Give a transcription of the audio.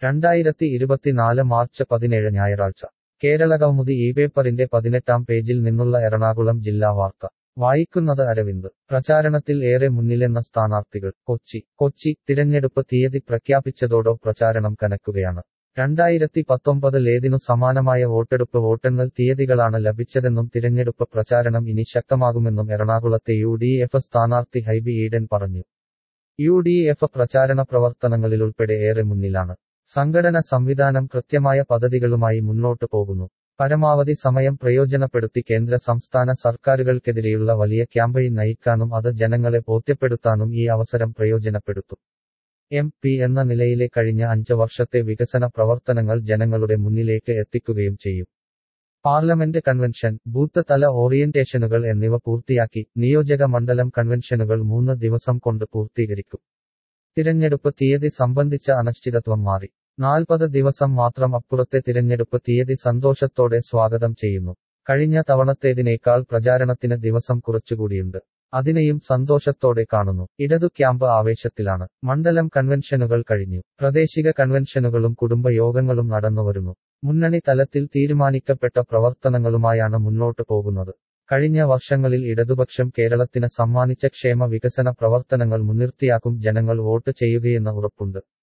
രണ്ടായിരത്തി ഇരുപത്തിനാല് മാർച്ച് പതിനേഴ് ഞായറാഴ്ച കേരളകൗമുദി ഈ പേപ്പറിന്റെ പതിനെട്ടാം പേജിൽ നിന്നുള്ള എറണാകുളം ജില്ലാ വാർത്ത വായിക്കുന്നത് അരവിന്ദ് പ്രചാരണത്തിൽ ഏറെ മുന്നിലെന്ന സ്ഥാനാർത്ഥികൾ കൊച്ചി കൊച്ചി തിരഞ്ഞെടുപ്പ് തീയതി പ്രഖ്യാപിച്ചതോടെ പ്രചാരണം കനക്കുകയാണ് രണ്ടായിരത്തി പത്തൊമ്പതിലേതിനു സമാനമായ വോട്ടെടുപ്പ് വോട്ടെണ്ണൽ തീയതികളാണ് ലഭിച്ചതെന്നും തിരഞ്ഞെടുപ്പ് പ്രചാരണം ഇനി ശക്തമാകുമെന്നും എറണാകുളത്തെ യു ഡി എഫ് സ്ഥാനാർത്ഥി ഹൈബി ഈഡൻ പറഞ്ഞു യു ഡി എഫ് പ്രചാരണ പ്രവർത്തനങ്ങളിലുൾപ്പെടെ ഏറെ മുന്നിലാണ് സംഘടന സംവിധാനം കൃത്യമായ പദ്ധതികളുമായി മുന്നോട്ടു പോകുന്നു പരമാവധി സമയം പ്രയോജനപ്പെടുത്തി കേന്ദ്ര സംസ്ഥാന സർക്കാരുകൾക്കെതിരെയുള്ള വലിയ ക്യാമ്പയിൻ നയിക്കാനും അത് ജനങ്ങളെ ബോധ്യപ്പെടുത്താനും ഈ അവസരം പ്രയോജനപ്പെടുത്തും എം പി എന്ന നിലയിലെ കഴിഞ്ഞ അഞ്ച് വർഷത്തെ വികസന പ്രവർത്തനങ്ങൾ ജനങ്ങളുടെ മുന്നിലേക്ക് എത്തിക്കുകയും ചെയ്യും പാർലമെന്റ് കൺവെൻഷൻ ബൂത്ത് തല ഓറിയന്റേഷനുകൾ എന്നിവ പൂർത്തിയാക്കി നിയോജക മണ്ഡലം കൺവെൻഷനുകൾ മൂന്ന് ദിവസം കൊണ്ട് പൂർത്തീകരിക്കും തിരഞ്ഞെടുപ്പ് തീയതി സംബന്ധിച്ച അനിശ്ചിതത്വം മാറി നാൽപ്പത് ദിവസം മാത്രം അപ്പുറത്തെ തിരഞ്ഞെടുപ്പ് തീയതി സന്തോഷത്തോടെ സ്വാഗതം ചെയ്യുന്നു കഴിഞ്ഞ തവണത്തേതിനേക്കാൾ പ്രചാരണത്തിന് ദിവസം കുറച്ചുകൂടിയുണ്ട് അതിനെയും സന്തോഷത്തോടെ കാണുന്നു ഇടതു ക്യാമ്പ് ആവേശത്തിലാണ് മണ്ഡലം കൺവെൻഷനുകൾ കഴിഞ്ഞു പ്രാദേശിക കൺവെൻഷനുകളും കുടുംബയോഗങ്ങളും നടന്നുവരുന്നു മുന്നണി തലത്തിൽ തീരുമാനിക്കപ്പെട്ട പ്രവർത്തനങ്ങളുമായാണ് മുന്നോട്ടു പോകുന്നത് കഴിഞ്ഞ വർഷങ്ങളിൽ ഇടതുപക്ഷം കേരളത്തിന് സമ്മാനിച്ച ക്ഷേമ വികസന പ്രവർത്തനങ്ങൾ മുൻനിർത്തിയാക്കും ജനങ്ങൾ വോട്ട് ചെയ്യുകയെന്ന ഉറപ്പുണ്ട്